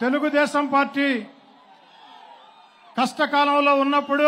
Telugu Desam party కష్టకాలంలో ఉన్నప్పుడు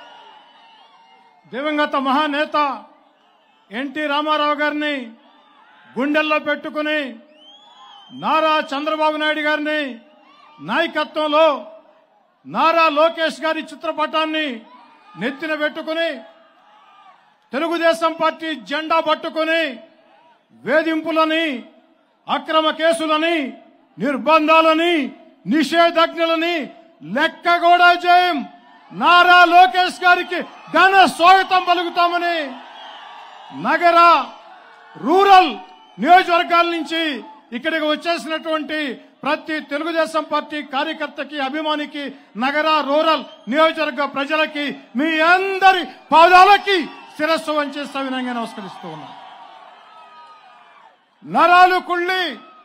దివంగత మహానేత ఎన్టీ రామారావు గారిని గుండెల్లో పెట్టుకుని నారా చంద్రబాబు నాయుడు గారిని నాయకత్వంలో నారా లోకేష్ గారి చిత్రపటాన్ని నెత్తిన పెట్టుకుని తెలుగుదేశం పార్టీ జెండా పట్టుకుని వేధింపులని అక్రమ కేసులని నిర్బంధాలని నిషేధాజ్ఞలని లెక్క కూడా చేయం నారా లోకేష్ గారికి ఘన స్వాగతం పలుకుతామని నగర రూరల్ నియోజకవర్గాల నుంచి ఇక్కడికి వచ్చేసినటువంటి ప్రతి తెలుగుదేశం పార్టీ కార్యకర్తకి అభిమానికి నగర రూరల్ నియోజకవర్గ ప్రజలకి మీ అందరి పాదాలకి శిరస్సు వంచే సవినంగా నమస్కరిస్తూ ఉన్నాను నరాలు కుళ్ళి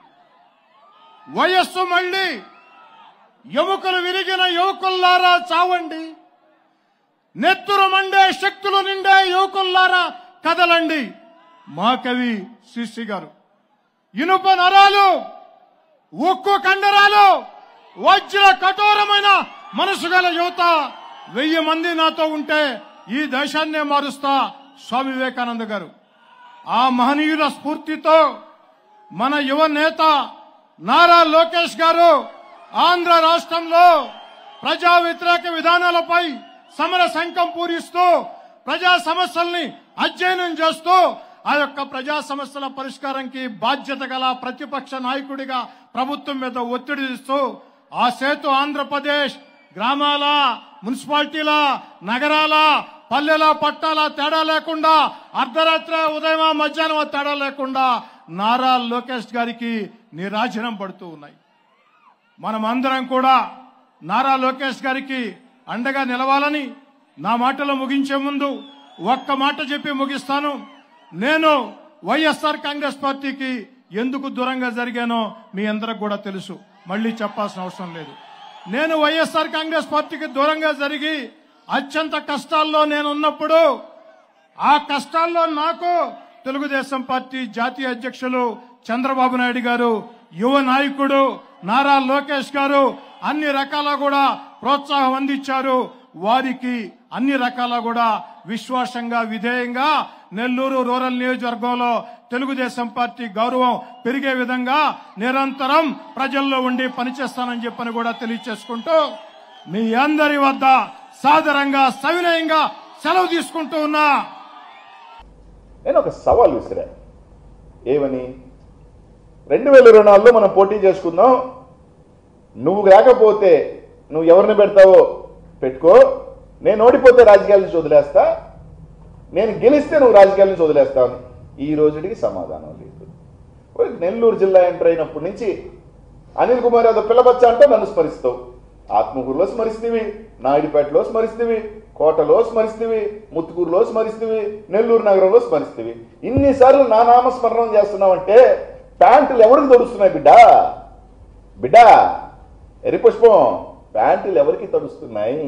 వయస్సు మళ్ళీ ఎముకలు విరిగిన యువకుల్లారా చావండి నెత్తురు మండే శక్తులు నిండే యువకుల్లారా కదలండి మా కవి శ్రీశ్రీ గారు ఇనుప నరాలు ఉక్కు కండరాలు వజ్ర కఠోరమైన మనసు గల యువత వెయ్యి మంది నాతో ఉంటే ఈ దేశాన్నే మారుస్తా స్వామి వివేకానంద గారు ఆ మహనీయుల స్ఫూర్తితో మన యువ నేత నారా లోకేష్ గారు ఆంధ్ర రాష్ట్రంలో ప్రజా వ్యతిరేక విధానాలపై సమర శంఖం పూరిస్తూ ప్రజా సమస్యల్ని అధ్యయనం చేస్తూ ఆ యొక్క ప్రజా సమస్యల పరిష్కారానికి బాధ్యత గల ప్రతిపక్ష నాయకుడిగా ప్రభుత్వం మీద ఒత్తిడి ఇస్తూ ఆ సేతు ఆంధ్రప్రదేశ్ గ్రామాల మున్సిపాలిటీల నగరాల పల్లెల పట్టాల తేడా లేకుండా అర్ధరాత్రి ఉదయం మధ్యాహ్నం తేడా లేకుండా నారా లోకేష్ గారికి నిరాజనం పడుతూ ఉన్నాయి మనమందరం కూడా నారా లోకేష్ గారికి అండగా నిలవాలని నా మాటలు ముగించే ముందు ఒక్క మాట చెప్పి ముగిస్తాను నేను వైఎస్ఆర్ కాంగ్రెస్ పార్టీకి ఎందుకు దూరంగా జరిగానో మీ అందరికి కూడా తెలుసు మళ్ళీ చెప్పాల్సిన అవసరం లేదు నేను వైఎస్ఆర్ కాంగ్రెస్ పార్టీకి దూరంగా జరిగి అత్యంత కష్టాల్లో నేను ఉన్నప్పుడు ఆ కష్టాల్లో నాకు తెలుగుదేశం పార్టీ జాతీయ అధ్యక్షులు చంద్రబాబు నాయుడు గారు యువ నాయకుడు నారా లోకేష్ గారు అన్ని రకాల కూడా ప్రోత్సాహం అందించారు వారికి అన్ని రకాల కూడా విశ్వాసంగా విధేయంగా నెల్లూరు రూరల్ నియోజకవర్గంలో తెలుగుదేశం పార్టీ గౌరవం పెరిగే విధంగా నిరంతరం ప్రజల్లో ఉండి పనిచేస్తానని చెప్పని కూడా తెలియచేసుకుంటూ మీ అందరి వద్ద సాదరంగా సవినయంగా సెలవు తీసుకుంటూ ఉన్నా నేను ఒక సవాల్ విసిరా ఏమని రెండు వేల ఇరవై నాలుగులో మనం పోటీ చేసుకుందాం నువ్వు రాకపోతే నువ్వు ఎవరిని పెడతావో పెట్టుకో నేను ఓడిపోతే రాజకీయాల నుంచి వదిలేస్తా నేను గెలిస్తే నువ్వు రాజకీయాల నుంచి వదిలేస్తావు ఈ రోజుడికి సమాధానం లేదు ఓయ్ నెల్లూరు జిల్లా ఎంటర్ అయినప్పటి నుంచి అనిల్ కుమార్ యాదవ్ పిల్లబచ్చ అంటే నన్ను స్మరిస్తావు ఆత్మకూరులో స్మరిస్తేవి నాయుడుపేటలో స్మరిస్తేవి కోటలో స్మరిస్తేవి ముత్తుకూరులో స్మరిస్తేవి నెల్లూరు నగరంలో స్మరిస్తేవి ఇన్నిసార్లు నా నామస్మరణం చేస్తున్నావంటే ప్యాంటులు ఎవరికి తడుస్తున్నాయి బిడ్డా బిడ్డా ఎరి పుష్పం ప్యాంటులు ఎవరికి తడుస్తున్నాయి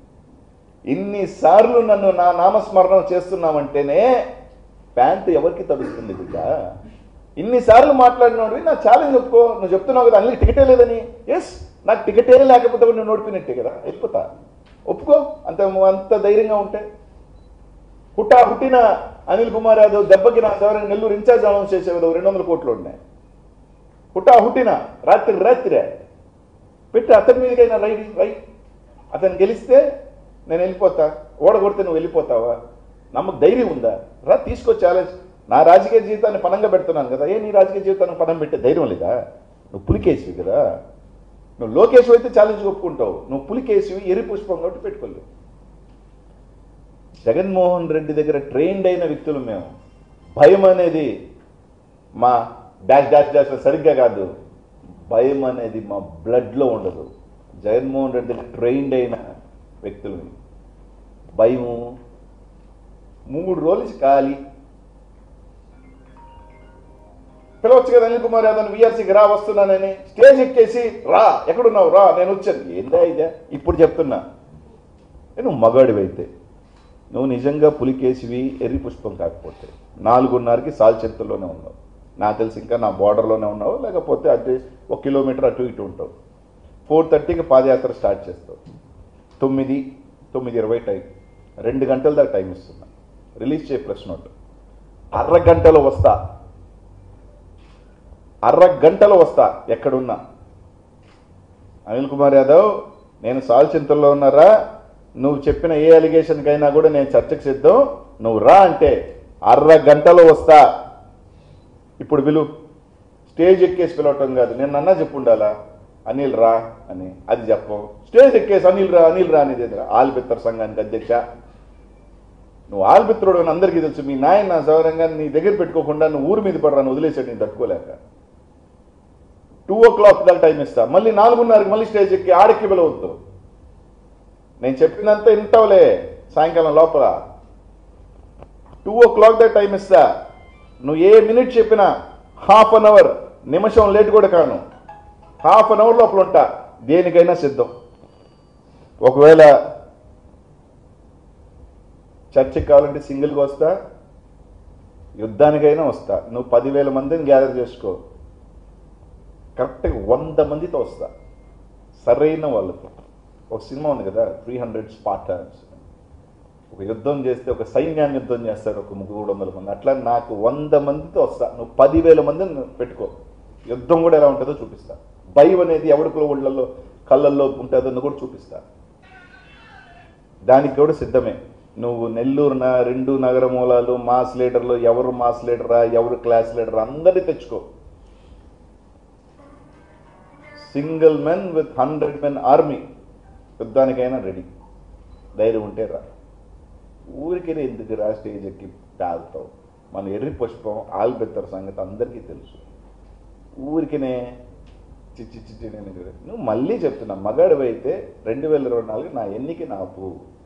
ఇన్నిసార్లు నన్ను నా నామస్మరణం చేస్తున్నావంటేనే ప్యాంటు ఎవరికి తడుస్తుంది బిడ్డ ఇన్నిసార్లు మాట్లాడినోడివి నా ఛాలెంజ్ ఒప్పుకో నువ్వు చెప్తున్నావు కదా అన్ని టికెటే లేదని ఎస్ నాకు టికెటే లేకపోతే నువ్వు ఓడిపోయినట్టే కదా వెళ్ళిపోతా ఒప్పుకో అంత అంత ధైర్యంగా ఉంటే హుట్టా హుట్టిన అనిల్ కుమార్ యాదవ్ దెబ్బకి నా దగ్గర నెల్లూరు ఇన్ఛార్జ్ అనౌన్స్ చేసే కదా రెండు వందల కోట్లు ఉన్నాయి హుట్టా హుట్టిన రాత్రి రాత్రే పెట్టి అతని మీదకైనా రైట్ రైట్ అతను గెలిస్తే నేను వెళ్ళిపోతా ఓడగొడితే నువ్వు వెళ్ళిపోతావా నమ్మకు ధైర్యం ఉందా రా తీసుకో ఛాలెంజ్ నా రాజకీయ జీవితాన్ని పనంగా పెడుతున్నాను కదా ఏ నీ రాజకీయ జీవితాన్ని పనం పెట్టే ధైర్యం లేదా నువ్వు పులికేసివి కదా నువ్వు లోకేష్ అయితే ఛాలెంజ్ ఒప్పుకుంటావు నువ్వు పులికేసివి ఎరి పుష్పం కాబట్టి పెట్టుకోలేవు జగన్మోహన్ రెడ్డి దగ్గర ట్రైన్డ్ అయిన వ్యక్తులు మేము భయం అనేది మా డాష్ డాష్ డాష్ సరిగ్గా కాదు భయం అనేది మా బ్లడ్లో ఉండదు జగన్మోహన్ రెడ్డి దగ్గర ట్రైన్డ్ అయిన వ్యక్తులు మేము. భయము మూడు రోజులు నుంచి ఖాళీ పిలవచ్చు కదా అనిల్ కుమార్ యాదవ్ విఆర్సీకి రా వస్తున్నానని స్టేజ్ ఎక్కేసి రా ఎక్కడున్నావు రా నేను వచ్చాను ఏందా ఇదే ఇప్పుడు చెప్తున్నా నువ్వు మగాడివైతే నువ్వు నిజంగా పులికేసివి ఎర్రి పుష్పం కాకపోతే నాలుగున్నరకి సాల్చెంతలోనే ఉన్నావు నాకు తెలిసి ఇంకా నా బార్డర్లోనే ఉన్నావు లేకపోతే అటు ఒక కిలోమీటర్ అటు ఇటు ఉంటావు ఫోర్ థర్టీకి పాదయాత్ర స్టార్ట్ చేస్తావు తొమ్మిది తొమ్మిది ఇరవై టైం రెండు గంటల దాకా టైం ఇస్తున్నా రిలీజ్ చేయ ప్రెస్ నోట్ అరగంటలో వస్తా అరగంటలో వస్తా ఎక్కడున్నా అనిల్ కుమార్ యాదవ్ నేను సాల్చింతల్లో ఉన్నారా నువ్వు చెప్పిన ఏ అలిగేషన్కైనా కూడా నేను చర్చకు సిద్ధం నువ్వు రా అంటే అరగంటలో వస్తా ఇప్పుడు పిలు స్టేజ్ ఎక్కేసి పిలవటం కాదు నేను అన్నా చెప్పుండాలా అనిల్ రా అని అది చెప్పం స్టేజ్ ఎక్కేసి అనిల్ రా అనిల్ రా అనేది ఎదురా ఆల్బిత్తర్ సంఘానికి అధ్యక్ష నువ్వు ఆల్బిత్రుడు అని అందరికీ తెలుసు మీ నాయన సౌరంగా నీ దగ్గర పెట్టుకోకుండా నువ్వు ఊరి మీద పడరాను వదిలేసాడు నేను తట్టుకోలేక టూ ఓ క్లాక్ దాకా టైం ఇస్తా మళ్ళీ నాలుగున్నరకి మళ్ళీ స్టేజ్ ఎక్కి ఆడెక్కి పిలవద్దు నేను చెప్పినంతా ఇంటవలే సాయంకాలం లోపల టూ ఓ క్లాక్ దాకా టైం ఇస్తా నువ్వు ఏ మినిట్ చెప్పినా హాఫ్ అన్ అవర్ నిమిషం లేట్ కూడా కాను హాఫ్ అన్ అవర్ లోపల ఉంటా దేనికైనా సిద్ధం ఒకవేళ చర్చకి కావాలంటే సింగిల్గా వస్తా యుద్ధానికైనా వస్తా నువ్వు పదివేల మందిని గ్యాదర్ చేసుకో కరెక్ట్గా వంద మందితో వస్తా సరైన వాళ్ళతో ఒక సినిమా ఉంది కదా త్రీ హండ్రెడ్ స్పాటర్స్ ఒక యుద్ధం చేస్తే ఒక సైన్యాన్ని యుద్ధం చేస్తారు ఒక మూడు వందల మంది అట్లా నాకు వంద మందితో వస్తా నువ్వు పదివేల మందిని పెట్టుకో యుద్ధం కూడా ఎలా ఉంటుందో చూపిస్తా భయం అనేది ఎవడికో ఒళ్ళల్లో కళ్ళల్లో ఉంటుందో కూడా చూపిస్తా దానికి కూడా సిద్ధమే నువ్వు నెల్లూరు నా రెండు నగర మూలాలు మాస్ లీడర్లు ఎవరు మాస్ లీడరా ఎవరు క్లాస్ లీడర్ అందరినీ తెచ్చుకో single men with hundred men army యుద్ధానికైనా రెడీ ధైర్యం ఉంటే రా ఊరికే ఎందుకు రా స్టేజ్ ఎక్కి పేలుతావు మన ఎర్రి పుష్పం ఆల్బెత్తర్ సంగతి అందరికీ తెలుసు ఊరికనే చిచ్చి చిచ్చి నేను నువ్వు మళ్ళీ చెప్తున్నా మగాడివి అయితే రెండు వేల ఇరవై నాలుగు నా ఎన్నిక నాపు